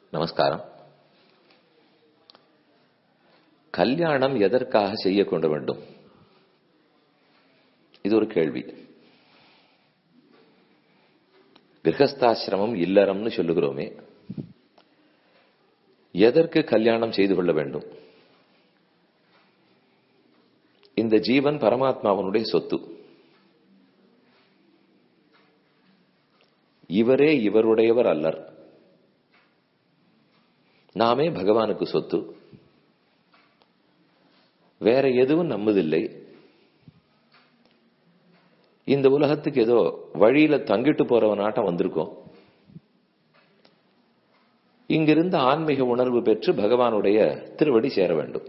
நமஸ்காரம் கல்யாணம் எதற்காக செய்ய கொண்டு வேண்டும் இது ஒரு கேள்வி கிரகஸ்தாசிரமம் இல்லறம்னு சொல்லுகிறோமே எதற்கு கல்யாணம் செய்து கொள்ள வேண்டும் இந்த ஜீவன் பரமாத்மாவனுடைய சொத்து இவரே இவருடையவர் அல்லர் நாமே பகவானுக்கு சொத்து வேற எதுவும் நம்மதில்லை இந்த உலகத்துக்கு ஏதோ வழியில தங்கிட்டு போறவனாட்டம் வந்திருக்கோம் இங்கிருந்து ஆன்மீக உணர்வு பெற்று பகவானுடைய திருவடி சேர வேண்டும்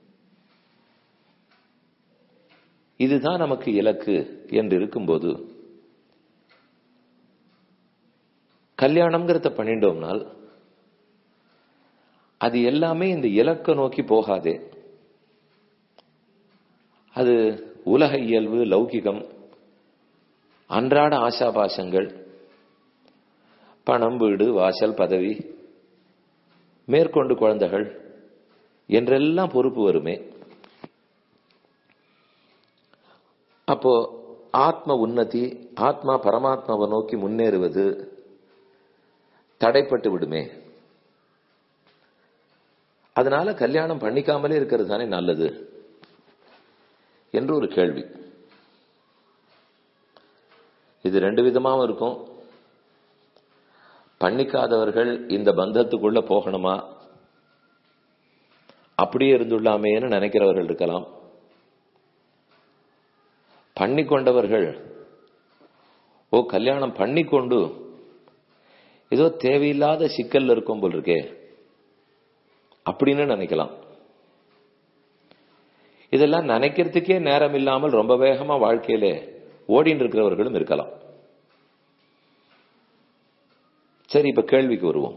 இதுதான் நமக்கு இலக்கு என்று இருக்கும்போது கல்யாணம்ங்கிறத பண்ணிட்டோம்னால் அது எல்லாமே இந்த இலக்க நோக்கி போகாதே அது உலக இயல்பு லௌகிகம் அன்றாட ஆசாபாசங்கள் பணம் வீடு வாசல் பதவி மேற்கொண்டு குழந்தைகள் என்றெல்லாம் பொறுப்பு வருமே அப்போ ஆத்ம உன்னதி ஆத்மா பரமாத்மாவை நோக்கி முன்னேறுவது தடைப்பட்டு விடுமே அதனால கல்யாணம் பண்ணிக்காமலே இருக்கிறது தானே நல்லது என்று ஒரு கேள்வி இது ரெண்டு விதமாவும் இருக்கும் பண்ணிக்காதவர்கள் இந்த பந்தத்துக்குள்ள போகணுமா அப்படியே இருந்துள்ளாமேன்னு நினைக்கிறவர்கள் இருக்கலாம் பண்ணி கொண்டவர்கள் ஓ கல்யாணம் பண்ணிக்கொண்டு ஏதோ தேவையில்லாத சிக்கல்ல இருக்கும் போல் இருக்கே அப்படின்னு நினைக்கலாம் இதெல்லாம் நினைக்கிறதுக்கே நேரம் இல்லாமல் ரொம்ப வேகமா வாழ்க்கையில ஓடின்னு இருக்கிறவர்களும் இருக்கலாம் சரி இப்ப கேள்விக்கு வருவோம்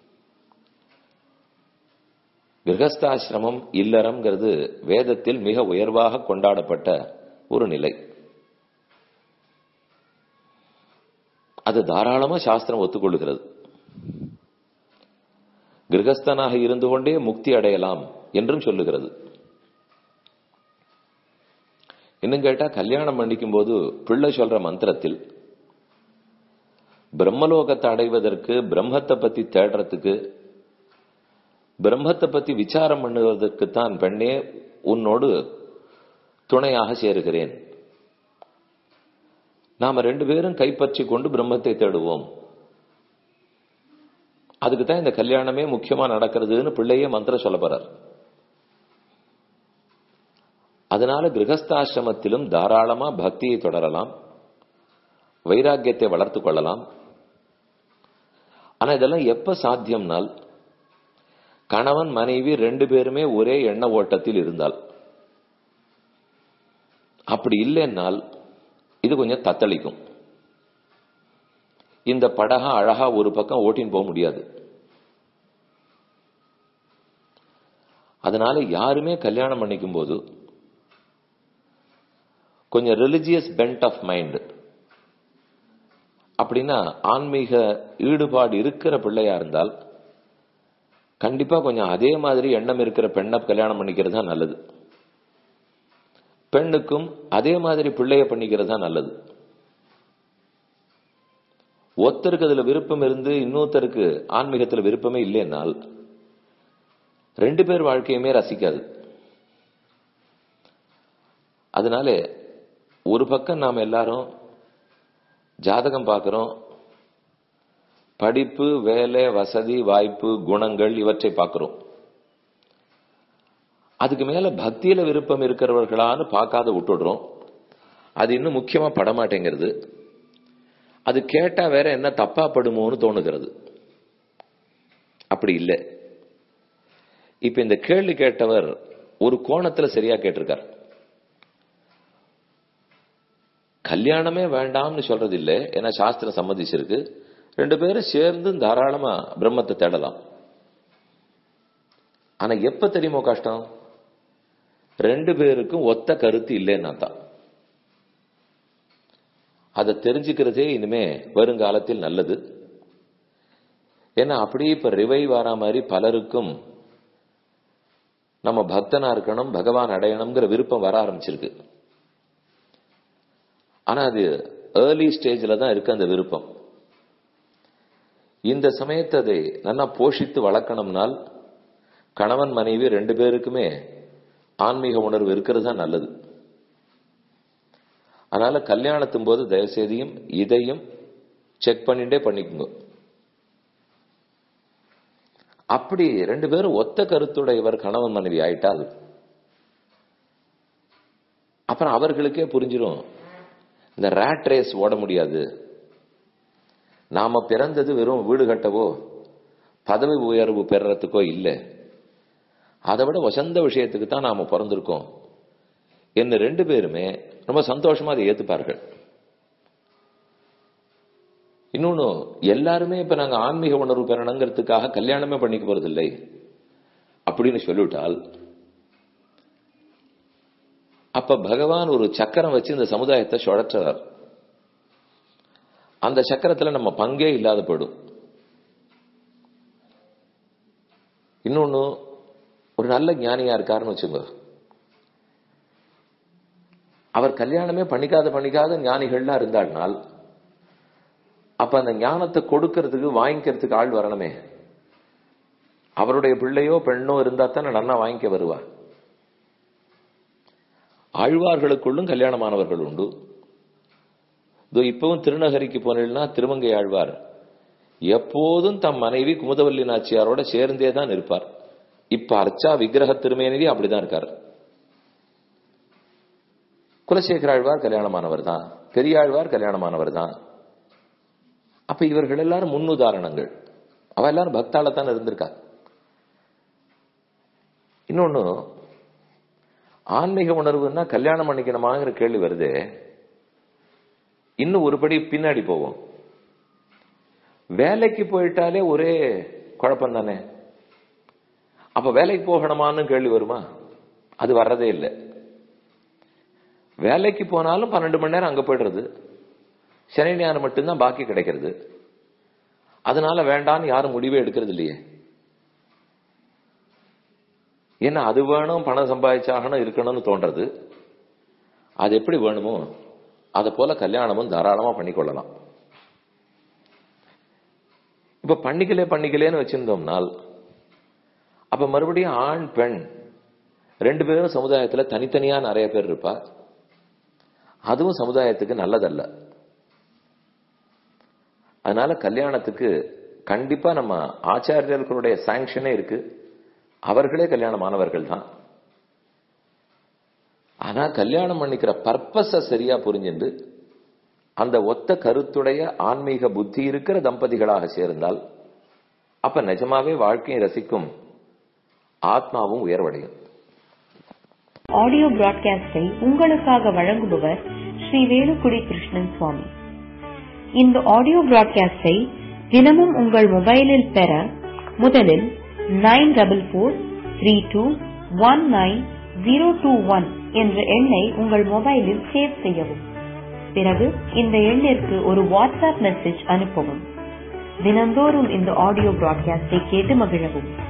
கிரகஸ்தாசிரமம் இல்லறம்ங்கிறது வேதத்தில் மிக உயர்வாக கொண்டாடப்பட்ட ஒரு நிலை அது தாராளமா சாஸ்திரம் ஒத்துக்கொள்ளுகிறது கிரகஸ்தனாக இருந்து கொண்டே முக்தி அடையலாம் என்றும் சொல்லுகிறது இன்னும் கேட்டா கல்யாணம் பண்ணிக்கும் போது பிள்ளை சொல்ற மந்திரத்தில் பிரம்மலோகத்தை அடைவதற்கு பிரம்மத்தை பத்தி தேடுறதுக்கு பிரம்மத்தை பத்தி விசாரம் பண்ணுவதற்கு தான் பெண்ணே உன்னோடு துணையாக சேருகிறேன் நாம ரெண்டு பேரும் கைப்பற்றி கொண்டு பிரம்மத்தை தேடுவோம் அதுக்கு தான் இந்த கல்யாணமே முக்கியமா நடக்கிறதுன்னு பிள்ளையே மந்திரம் சொல்ல போறார் அதனால கிரகஸ்தாசிரமத்திலும் தாராளமா பக்தியை தொடரலாம் வைராக்கியத்தை வளர்த்து கொள்ளலாம் ஆனா இதெல்லாம் எப்ப சாத்தியம்னால் கணவன் மனைவி ரெண்டு பேருமே ஒரே எண்ண ஓட்டத்தில் இருந்தால் அப்படி இல்லைன்னால் இது கொஞ்சம் தத்தளிக்கும் இந்த படகா அழகா ஒரு பக்கம் ஓட்டின்னு போக முடியாது அதனால யாருமே கல்யாணம் பண்ணிக்கும் போது கொஞ்சம் ரிலிஜியஸ் பென்ட் ஆஃப் மைண்ட் அப்படின்னா ஆன்மீக ஈடுபாடு இருக்கிற பிள்ளையா இருந்தால் கண்டிப்பா கொஞ்சம் அதே மாதிரி எண்ணம் இருக்கிற பெண்ணை கல்யாணம் பண்ணிக்கிறது தான் நல்லது பெண்ணுக்கும் அதே மாதிரி பிள்ளைய பண்ணிக்கிறது தான் நல்லது ஒருத்தருக்கு அதுல விருப்பம் இருந்து இன்னொருத்தருக்கு ஆன்மீகத்துல விருப்பமே இல்லைன்னால் ரெண்டு பேர் வாழ்க்கையுமே ரசிக்காது அதனால ஒரு பக்கம் நாம் எல்லாரும் ஜாதகம் பார்க்கிறோம் படிப்பு வேலை வசதி வாய்ப்பு குணங்கள் இவற்றை பார்க்கிறோம் அதுக்கு மேல பக்தியில விருப்பம் இருக்கிறவர்களான்னு பார்க்காத விட்டுடுறோம் அது இன்னும் முக்கியமா படமாட்டேங்கிறது அது கேட்டா வேற என்ன தப்பா படுமோன்னு தோணுகிறது அப்படி இல்லை இப்ப இந்த கேள்வி கேட்டவர் ஒரு கோணத்துல சரியா கேட்டிருக்கார் கல்யாணமே வேண்டாம்னு சொல்றது இல்லை ஏன்னா சாஸ்திரம் சம்மதிச்சிருக்கு ரெண்டு பேரும் சேர்ந்து தாராளமா பிரம்மத்தை தேடலாம் ஆனா எப்ப தெரியுமோ கஷ்டம் ரெண்டு பேருக்கும் ஒத்த கருத்து இல்லைன்னா தான் அதை தெரிஞ்சுக்கிறதே இனிமே வருங்காலத்தில் நல்லது ஏன்னா அப்படியே இப்ப ரிவைவ் ஆற மாதிரி பலருக்கும் நம்ம பக்தனா இருக்கணும் பகவான் அடையணுங்கிற விருப்பம் வர ஆரம்பிச்சிருக்கு ஆனா அது ஏர்லி ஸ்டேஜில் தான் இருக்கு அந்த விருப்பம் இந்த சமயத்தை அதை நல்லா போஷித்து வளர்க்கணும்னால் கணவன் மனைவி ரெண்டு பேருக்குமே ஆன்மீக உணர்வு இருக்கிறது தான் நல்லது அதனால கல்யாணத்தும் போது தயவுசெய்தியும் இதையும் செக் பண்ணிட்டே பண்ணிக்கோங்க அப்படி ரெண்டு பேரும் ஒத்த கருத்துடையவர் கணவன் மனைவி ஆயிட்டால் அப்புறம் அவர்களுக்கே புரிஞ்சிடும் இந்த ரேட் ரேஸ் ஓட முடியாது நாம பிறந்தது வெறும் வீடு கட்டவோ பதவி உயர்வு பெறறதுக்கோ இல்லை அதை விட வசந்த விஷயத்துக்கு தான் நாம பிறந்திருக்கோம் என்ன ரெண்டு பேருமே ரொம்ப சந்தோஷமா அதை ஏத்துப்பார்கள் இன்னொன்னு எல்லாருமே இப்ப நாங்க ஆன்மீக உணர்வு பெறணுங்கிறதுக்காக கல்யாணமே பண்ணிக்க போறதில்லை அப்படின்னு சொல்லிவிட்டால் அப்ப பகவான் ஒரு சக்கரம் வச்சு இந்த சமுதாயத்தை சுழற்றுறார் அந்த சக்கரத்துல நம்ம பங்கே இல்லாத போயிடும் இன்னொன்னு ஒரு நல்ல ஞானியா இருக்காருன்னு வச்சுங்க அவர் கல்யாணமே பண்ணிக்காத பண்ணிக்காத ஞானிகள்லாம் இருந்தாள்னால் அப்ப அந்த ஞானத்தை கொடுக்கறதுக்கு வாங்கிக்கிறதுக்கு ஆள் வரணுமே அவருடைய பிள்ளையோ பெண்ணோ இருந்தா தானே நல்லா வாங்கிக்க வருவா ஆழ்வார்களுக்குள்ளும் கல்யாணமானவர்கள் உண்டு இதோ இப்பவும் திருநகரிக்கு போனீங்கன்னா திருமங்கை ஆழ்வார் எப்போதும் தம் மனைவி குமுதவல்லி நாச்சியாரோட சேர்ந்தே தான் இருப்பார் இப்ப அர்ச்சா விக்கிரக திருமேனி அப்படிதான் இருக்கார் குலசேகர ஆழ்வார் கல்யாணமானவர் தான் பெரியாழ்வார் கல்யாணமானவர் தான் அப்ப இவர்கள் எல்லாரும் முன்னுதாரணங்கள் அவ எல்லாரும் பக்தால தான் இருந்திருக்கா இன்னொன்னு ஆன்மீக உணர்வுன்னா கல்யாணம் பண்ணிக்கணுமாங்கிற கேள்வி வருது இன்னும் ஒருபடி பின்னாடி போவோம் வேலைக்கு போயிட்டாலே ஒரே குழப்பம் தானே அப்ப வேலைக்கு போகணுமான்னு கேள்வி வருமா அது வர்றதே இல்லை வேலைக்கு போனாலும் பன்னெண்டு மணி நேரம் அங்க போயிடுறது சனி ஞானம் மட்டும்தான் பாக்கி கிடைக்கிறது அதனால வேண்டான்னு யாரும் முடிவே எடுக்கிறது இல்லையே ஏன்னா அது வேணும் பணம் சம்பாதிச்சாகணும் இருக்கணும்னு தோன்றது அது எப்படி வேணுமோ அதை போல கல்யாணமும் தாராளமா பண்ணிக்கொள்ளலாம் இப்ப பண்ணிக்கலே பண்ணிக்கலேன்னு வச்சிருந்தோம்னால் அப்ப மறுபடியும் ஆண் பெண் ரெண்டு பேரும் சமுதாயத்துல தனித்தனியா நிறைய பேர் இருப்பா அதுவும் சமுதாயத்துக்கு நல்லதல்ல அதனால கல்யாணத்துக்கு கண்டிப்பா நம்ம ஆச்சாரியர்களுடைய சாங்ஷனே இருக்கு அவர்களே கல்யாணமானவர்கள் தான் ஆனா கல்யாணம் பண்ணிக்கிற பர்பஸ சரியா புரிஞ்சுண்டு அந்த ஒத்த கருத்துடைய ஆன்மீக புத்தி இருக்கிற தம்பதிகளாக சேர்ந்தால் அப்ப நிஜமாவே வாழ்க்கையை ரசிக்கும் ஆத்மாவும் உயர்வடையும் ஆடியோ பிராட்காஸ்டை உங்களுக்காக வழங்குபவர் ஸ்ரீ வேலுக்குடி கிருஷ்ணன் சுவாமி இந்த ஆடியோ பிராட்காஸ்டை தினமும் உங்கள் மொபைலில் பெற முதலில் nine double four three two one nine zero two one என்ற எண்ணை உங்கள் மொபைலில் சேவ் செய்யவும் பிறகு இந்த எண்ணிற்கு ஒரு வாட்ஸ்அப் மெசேஜ் அனுப்பவும் தினந்தோறும் இந்த ஆடியோ பிராட்காஸ்டை கேட்டு மகிழவும்